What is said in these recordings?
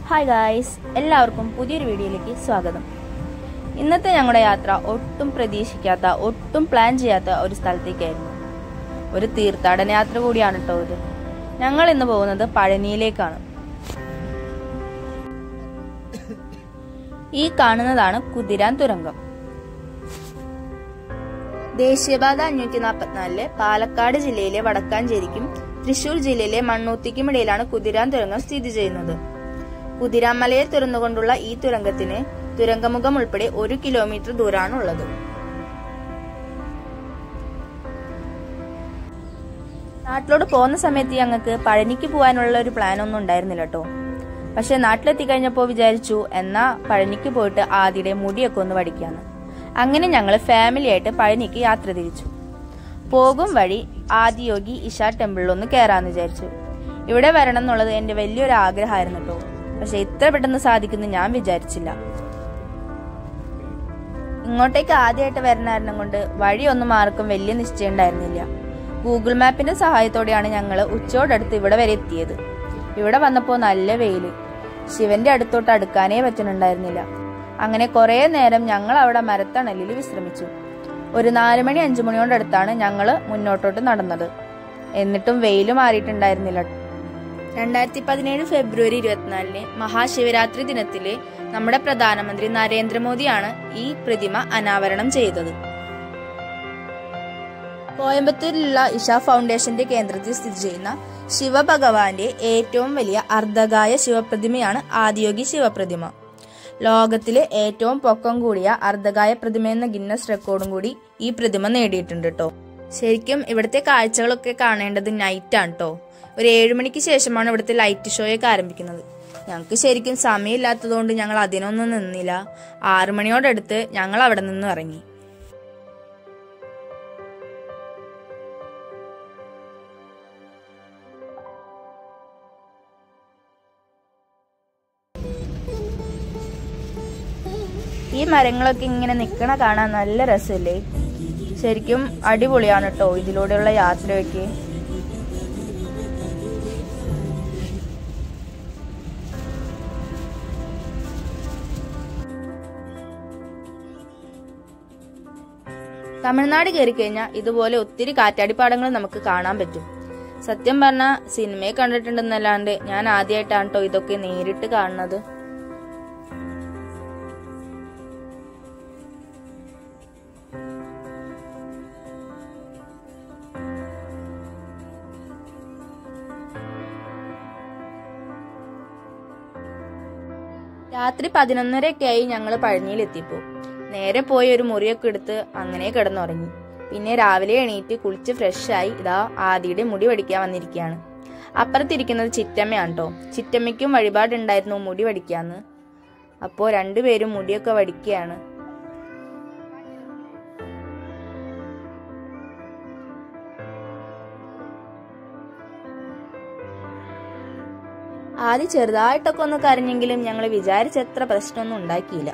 hi guys എല്ലാവർക്കും പുതിയൊരു വീഡിയോയിലേക്ക് സ്വാഗതം ഇന്നത്തെ ഞങ്ങളുടെ യാത്ര ഒട്ടും പ്രതീക്ഷിക്കാത്ത ഒട്ടും പ്ലാൻ ചെയ്യാത്ത ഒരു സ്ഥലത്തേക്കായിരുന്നു ഒരു തീർത്ഥാടന യാത്ര കൂടിയാണ് കേട്ടോ ഇത് ഞങ്ങൾ ഇന്ന് പോകുന്നത് പഴനിയിലേക്കാണ് ഈ കാണുന്നതാണ് കുതിരാൻ തുരങ്കം ദേശീയപാത അഞ്ഞൂറ്റി നാൽപ്പത്തിനാലിലെ പാലക്കാട് ജില്ലയിലെ വടക്കാഞ്ചേരിക്കും തൃശൂർ ജില്ലയിലെ മണ്ണൂത്തിക്കും ഇടയിലാണ് കുതിരാൻ തുരങ്കം സ്ഥിതി ചെയ്യുന്നത് കുതിരാമലയെ തുറന്നുകൊണ്ടുള്ള ഈ തുരങ്കത്തിന് തുരങ്കമുഖം ഉൾപ്പെടെ ഒരു കിലോമീറ്റർ ദൂരമാണുള്ളത് നാട്ടിലോട്ട് പോകുന്ന സമയത്ത് ഞങ്ങൾക്ക് പഴനിക്ക് പോകാനുള്ള ഒരു പ്ലാൻ ഒന്നും ഉണ്ടായിരുന്നില്ല കേട്ടോ പക്ഷെ നാട്ടിലെത്തി കഴിഞ്ഞപ്പോൾ വിചാരിച്ചു എന്നാ പഴനിക്ക് പോയിട്ട് ആദ്യയുടെ മുടിയൊക്കെ ഒന്ന് പഠിക്കാന്ന് അങ്ങനെ ഞങ്ങൾ ഫാമിലി ആയിട്ട് പഴനിക്ക് യാത്ര തിരിച്ചു പോകും വഴി ആദിയോഗി ഇഷ ടെമ്പിളിൽ ഒന്ന് കയറാന്ന് വിചാരിച്ചു ഇവിടെ വരണം എന്നുള്ളത് എന്റെ വലിയൊരു ആഗ്രഹമായിരുന്നു കേട്ടോ പക്ഷെ ഇത്ര പെട്ടെന്ന് സാധിക്കുന്നു ഞാൻ വിചാരിച്ചില്ല ഇങ്ങോട്ടേക്ക് ആദ്യമായിട്ട് വരുന്ന കാരണം കൊണ്ട് വഴിയൊന്നും ആർക്കും വലിയ നിശ്ചയം ഉണ്ടായിരുന്നില്ല ഗൂഗിൾ മാപ്പിന്റെ സഹായത്തോടെയാണ് ഞങ്ങൾ ഉച്ചയോടടുത്ത് ഇവിടെ വരെ എത്തിയത് ഇവിടെ വന്നപ്പോൾ നല്ല വെയില് ശിവന്റെ അടുത്തോട്ട് അടുക്കാനേ പറ്റുന്നുണ്ടായിരുന്നില്ല അങ്ങനെ കുറേ നേരം ഞങ്ങൾ അവിടെ മരത്തണലിൽ വിശ്രമിച്ചു ഒരു നാല് മണി അഞ്ചു മണിയോടടുത്താണ് ഞങ്ങൾ മുന്നോട്ടോട്ട് നടന്നത് എന്നിട്ടും വെയിൽ മാറിയിട്ടുണ്ടായിരുന്നില്ല രണ്ടായിരത്തി പതിനേഴ് ഫെബ്രുവരി ഇരുപത്തിനാലിന് മഹാശിവരാത്രി ദിനത്തില് നമ്മുടെ പ്രധാനമന്ത്രി നരേന്ദ്രമോദിയാണ് ഈ പ്രതിമ അനാവരണം ചെയ്തത് കോയമ്പത്തൂരിലുള്ള ഇഷ ഫൗണ്ടേഷന്റെ കേന്ദ്രത്തിൽ സ്ഥിതി ചെയ്യുന്ന ശിവഭഗവാന്റെ ഏറ്റവും വലിയ അർദ്ധകായ ശിവപ്രതിമയാണ് ആദിയോഗി ശിവപ്രതിമ ലോകത്തിലെ ഏറ്റവും പൊക്കം കൂടിയ അർദ്ധകായ പ്രതിമ എന്ന ഗിന്നസ് റെക്കോർഡും കൂടി ഈ പ്രതിമ നേടിയിട്ടുണ്ട് കേട്ടോ ശരിക്കും ഇവിടുത്തെ കാഴ്ചകളൊക്കെ കാണേണ്ടത് നൈറ്റാണ് കേട്ടോ ഒരു ഏഴു മണിക്ക് ശേഷമാണ് ഇവിടുത്തെ ലൈറ്റ് ഷോയൊക്കെ ആരംഭിക്കുന്നത് ഞങ്ങൾക്ക് ശരിക്കും സമയമില്ലാത്തതുകൊണ്ട് ഞങ്ങൾ അതിനൊന്നും നിന്നില്ല ആറു മണിയോടടുത്ത് ഞങ്ങൾ അവിടെ നിന്ന് ഇറങ്ങി ഈ മരങ്ങളൊക്കെ ഇങ്ങനെ നിക്കണ കാണാൻ നല്ല രസമില്ലേ ശരിക്കും അടിപൊളിയാണ് കേട്ടോ ഇതിലൂടെയുള്ള യാത്രയൊക്കെ തമിഴ്നാട് കയറി കഴിഞ്ഞാൽ ഇതുപോലെ ഒത്തിരി കാറ്റാടിപ്പാടങ്ങൾ നമുക്ക് കാണാൻ പറ്റും സത്യം പറഞ്ഞാൽ സിനിമയെ കണ്ടിട്ടുണ്ടെന്നല്ലാണ്ട് ഞാൻ ആദ്യമായിട്ടാണ് കേട്ടോ ഇതൊക്കെ നേരിട്ട് കാണുന്നത് രാത്രി പതിനൊന്നരയൊക്കെ ആയി ഞങ്ങൾ പഴനിയിലെത്തിയപ്പോ നേരെ പോയി ഒരു മുറിയൊക്കെ എടുത്ത് അങ്ങനെ കിടന്നുറങ്ങി പിന്നെ രാവിലെ എണീറ്റ് കുളിച്ച് ഫ്രഷായി ഇതാ ആദിയുടെ മുടി വടിക്കാൻ വന്നിരിക്കുകയാണ് അപ്പുറത്തിരിക്കുന്നത് ചിറ്റമ്മയാണ് കേട്ടോ ചിറ്റമ്മയ്ക്കും വഴിപാടുണ്ടായിരുന്നു മുടി വടിക്കാന്ന് അപ്പോ രണ്ടുപേരും മുടിയൊക്കെ വടിക്കുകയാണ് ആദ്യം ചെറുതായിട്ടൊക്കെ ഒന്ന് കരഞ്ഞെങ്കിലും ഞങ്ങൾ വിചാരിച്ചത്ര പ്രശ്നമൊന്നും ഉണ്ടാക്കിയില്ല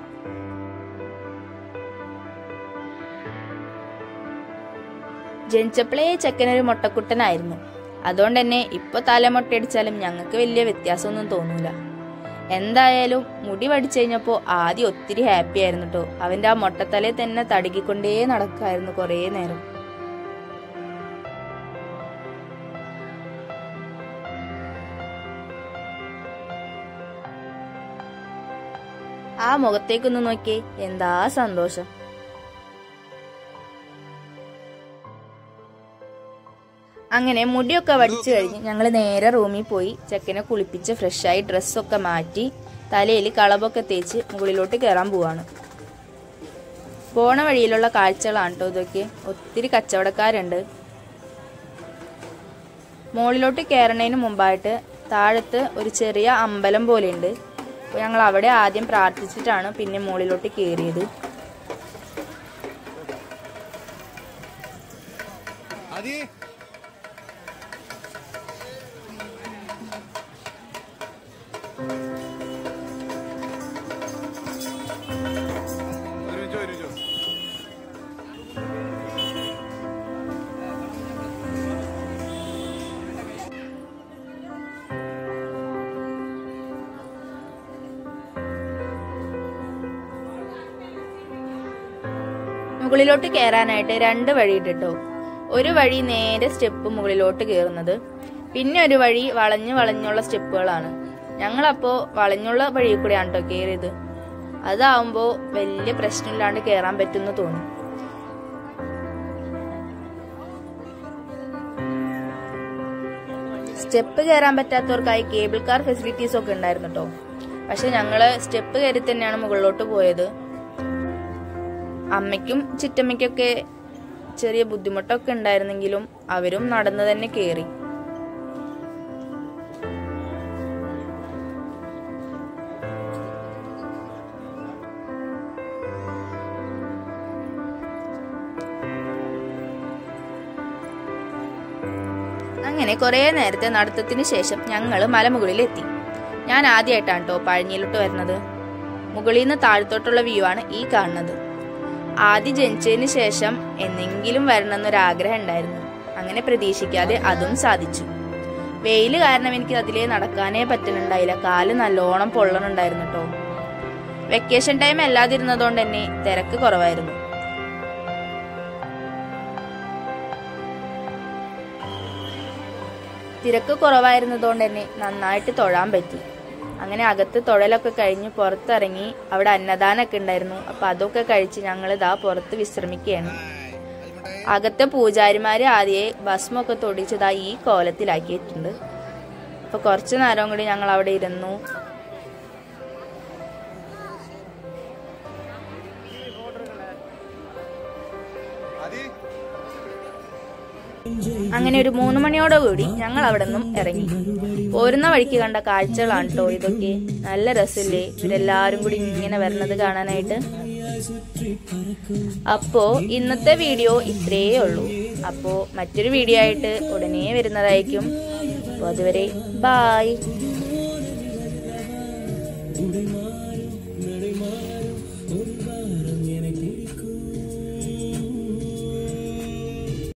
ജനിച്ചപ്പോഴേ ചെക്കനൊരു മുട്ടക്കുട്ടനായിരുന്നു അതുകൊണ്ട് തന്നെ ഇപ്പൊ തലമുട്ടയടിച്ചാലും ഞങ്ങൾക്ക് വലിയ വ്യത്യാസമൊന്നും തോന്നൂല എന്തായാലും മുടി വടിച്ചു കഴിഞ്ഞപ്പോ ആദ്യം ഒത്തിരി ഹാപ്പി ആയിരുന്നു കേട്ടോ അവന്റെ ആ മൊട്ടത്തലയെ തന്നെ തടുകിക്കൊണ്ടേ നടക്കായിരുന്നു കുറേ നേരം ആ മുഖത്തേക്കൊന്ന് നോക്കിയേ എന്താ സന്തോഷം അങ്ങനെ മുടിയൊക്കെ വടിച്ചു കഴിഞ്ഞ് ഞങ്ങൾ നേരെ റൂമിൽ പോയി ചെക്കനെ കുളിപ്പിച്ച് ഫ്രഷായി ഡ്രസ്സൊക്കെ മാറ്റി തലയിൽ കളബൊക്കെ തേച്ച് മുകളിലോട്ട് കയറാൻ പോവാണ് പോണ വഴിയിലുള്ള കാഴ്ചകളാണ് കേട്ടോ ഇതൊക്കെ ഒത്തിരി കച്ചവടക്കാരുണ്ട് മുകളിലോട്ട് കയറണതിന് മുമ്പായിട്ട് താഴത്ത് ഒരു ചെറിയ അമ്പലം പോലെയുണ്ട് അപ്പോൾ ഞങ്ങൾ അവിടെ ആദ്യം പ്രാർത്ഥിച്ചിട്ടാണ് പിന്നെ മുകളിലോട്ട് കയറിയത് ആദി ഒരു മിനിറ്റ് ഒരു മിനിറ്റ് മുകളിലോട്ട് കയറാനായിട്ട് രണ്ട് വഴി ഇട്ടിട്ടോ ഒരു വഴി നേരെ സ്റ്റെപ്പ് മുകളിലോട്ട് കയറുന്നത് പിന്നെ ഒരു വഴി വളഞ്ഞു വളഞ്ഞുള്ള സ്റ്റെപ്പുകളാണ് ഞങ്ങളപ്പോ വളഞ്ഞുള്ള വഴി കൂടെയാണ് കേട്ടോ കയറിയത് അതാവുമ്പോ വലിയ പ്രശ്നമില്ലാണ്ട് കയറാൻ പറ്റുമെന്ന് തോന്നി സ്റ്റെപ്പ് കയറാൻ പറ്റാത്തവർക്കായി കേബിൾ കാർ ഫെസിലിറ്റീസ് ഒക്കെ ഉണ്ടായിരുന്നു കേട്ടോ പക്ഷെ ഞങ്ങള് സ്റ്റെപ്പ് കയറി തന്നെയാണ് മുകളിലോട്ട് പോയത് അമ്മയ്ക്കും ചിറ്റമ്മയ്ക്കൊക്കെ ചെറിയ ബുദ്ധിമുട്ടൊക്കെ ഉണ്ടായിരുന്നെങ്കിലും അവരും നടന്നു തന്നെ കയറി അങ്ങനെ കുറേ നേരത്തെ നടത്തത്തിന് ശേഷം ഞങ്ങൾ മലമുകളിലെത്തി ഞാൻ ആദ്യമായിട്ടാണ് കേട്ടോ പഴഞ്ഞിലോട്ട് വരുന്നത് മുകളിൽ നിന്ന് താഴത്തോട്ടുള്ള വ്യൂ ആണ് ഈ കാണുന്നത് ആദ്യം ജനിച്ചതിന് ശേഷം എന്നെങ്കിലും വരണമെന്നൊരാഗ്രഹം ഉണ്ടായിരുന്നു അങ്ങനെ പ്രതീക്ഷിക്കാതെ അതും സാധിച്ചു വെയിൽ കാരണം എനിക്ക് അതിലേ നടക്കാനേ പറ്റുന്നുണ്ടായില്ല കാല് നല്ലോണം പൊള്ളണുണ്ടായിരുന്നു കേട്ടോ വെക്കേഷൻ ടൈം അല്ലാതിരുന്നതുകൊണ്ട് തന്നെ തിരക്ക് കുറവായിരുന്നു തിരക്ക് കുറവായിരുന്നതുകൊണ്ട് തന്നെ നന്നായിട്ട് തൊഴാൻ പറ്റി അങ്ങനെ അകത്ത് തൊഴലൊക്കെ കഴിഞ്ഞ് പുറത്തിറങ്ങി അവിടെ അന്നദാനമൊക്കെ ഉണ്ടായിരുന്നു അപ്പൊ അതൊക്കെ കഴിച്ച് ഞങ്ങൾ ഇതാ പുറത്ത് വിശ്രമിക്കുകയാണ് അകത്തെ പൂജാരിമാര് ആദ്യേ ഭസ്മൊക്കെ തൊടിച്ചതാ ഈ കോലത്തിലാക്കിയിട്ടുണ്ട് അപ്പൊ കുറച്ചു നേരം കൂടി ഞങ്ങൾ അവിടെ ഇരുന്നു ആദി അങ്ങനെ ഒരു മൂന്ന് മണിയോടുകൂടി ഞങ്ങൾ അവിടെ നിന്നും ഇറങ്ങി പോരുന്ന വഴിക്ക് കണ്ട കാഴ്ചകളാണ് കേട്ടോ ഇതൊക്കെ നല്ല രസമില്ലേ ഇവരെല്ലാരും കൂടി ഇങ്ങനെ വരുന്നത് കാണാനായിട്ട് അപ്പോ ഇന്നത്തെ വീഡിയോ ഇത്രയേ ഉള്ളൂ അപ്പോ മറ്റൊരു വീഡിയോ ആയിട്ട് ഉടനെ വരുന്നതായിരിക്കും അപ്പോൾ അതുവരെ ബായ്